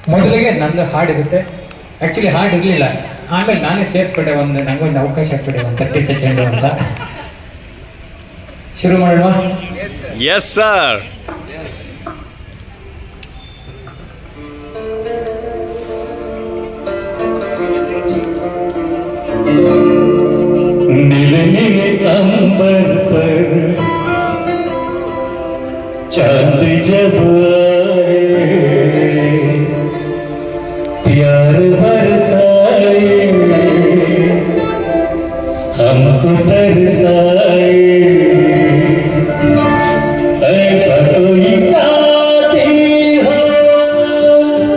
ಮೊದಲಿಗೆ ನಂದು ಹಾಡಿರುತ್ತೆ ಆ್ಯಕ್ಚುಲಿ ಹಾಡು ಇರಲಿಲ್ಲ ಆಮೇಲೆ ನಾನೇ ಸೇರಿಸ್ಬಿಟ್ಟೆ ಒಂದು ನಂಗೊಂದು ಅವಕಾಶ ಕೊಡಿ ಒಂದು ತರ್ಟಿ ಸೆಕೆಂಡು ಅಂತ ಶುರು ಮಾಡುವ ಎಸ್ ಸರ್ नीले नीले अंबर पर चांद जब आए प्यार बरसाए हमको तरसाए ऐसा कोई साथी हो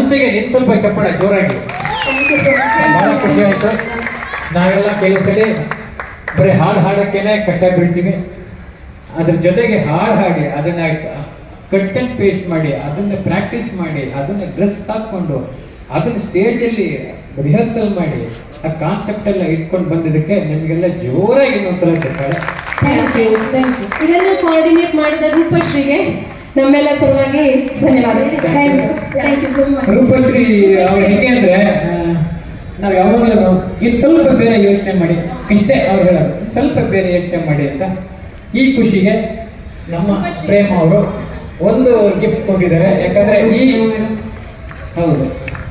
ಮನಸ್ಸಿಗೆ ನಿನ್ ಸ್ವಲ್ಪ ಚಪ್ಪಳ ಜೋರಾಗಿ ಬಹಳ ಖುಷಿ ಆಯ್ತು ನಾವೆಲ್ಲ ಕೆಲವು ಸಲ ಬರೀ ಹಾಡು ಹಾಡೋಕ್ಕೇನೆ ಕಷ್ಟ ಬೀಳ್ತೀವಿ ಅದ್ರ ಜೊತೆಗೆ ಹಾಡು ಹಾಡಿ ಅದನ್ನ ಕಟ್ ಅಂಡ್ ಪೇಸ್ಟ್ ಮಾಡಿ ಅದನ್ನ ಪ್ರಾಕ್ಟೀಸ್ ಮಾಡಿ ಅದನ್ನ ಡ್ರೆಸ್ ಹಾಕೊಂಡು ಅದನ್ನ ಸ್ಟೇಜಲ್ಲಿ ರಿಹರ್ಸಲ್ ಮಾಡಿ ಆ ಕಾನ್ಸೆಪ್ಟ್ ಎಲ್ಲ ಇಟ್ಕೊಂಡು ಬಂದಿದ್ದಕ್ಕೆ ನಿಮಗೆಲ್ಲ ಜೋರಾಗಿ ಇನ್ನೊಂದ್ಸಲ ಚಪ್ಪಾಳೆ ಥ್ಯಾಂಕ್ ಯು ಥ್ಯಾಂಕ್ ಯು ಇದನ್ನು ಕೋಆರ್ಡಿನೇಟ್ ಮಾಡಿದ ರೂಪಶ್ರೀಗೆ ನಮ್ಮೆಲ್ಲ ಪರವಾಗಿ ಧನ್ಯವಾದ thank you thank you so much Roopashree ಅವ್ರು ಹೇಗೆ ಅಂದ್ರೆ ಆ, ನಾವು ಯಾವಾಗಲೂ ಇದು ಸ್ವಲ್ಪ ಬೇರೆ ಯೋಚನೆ ಮಾಡಿ ಇಷ್ಟೇ ಅವ್ರು ಹೇಳೋದು ಇದ್ ಸ್ವಲ್ಪ ಬೇರೆ ಯೋಚನೆ ಮಾಡಿ ಅಂತ ಈ ಖುಷಿಗೆ ನಮ್ಮ ಪ್ರೇಮ ಅವರು ಒಂದು ಗಿಫ್ಟ್ ಕೊಟ್ಟಿದ್ದಾರೆ ಯಾಕಂದ್ರೆ ಈ ಹೌದು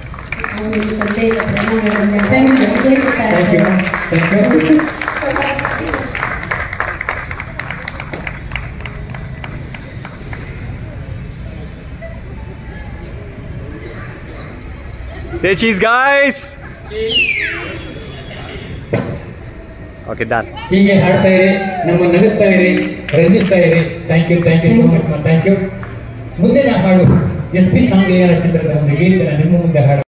thank you thank you Say cheese, guys. Okay, done. ಹೀಗೆ ಹಾಡ್ತಾ ಇರಿ ನಮ್ಮ ನಗಿಸ್ತಾ ಇರಿ ರಂಜಿಸ್ತಾ ಇರಿ thank you thank you so much thank you ಮುಂದಿನ ಹಾಡು ಎಸ್ ಪಿ ಸಾಂಗ್ಲಿಯರ ಚಿತ್ರದ ಒಂದು ಗೀತೆ ನಿಮ್ಮ ಮುಂದೆ ಹಾಡು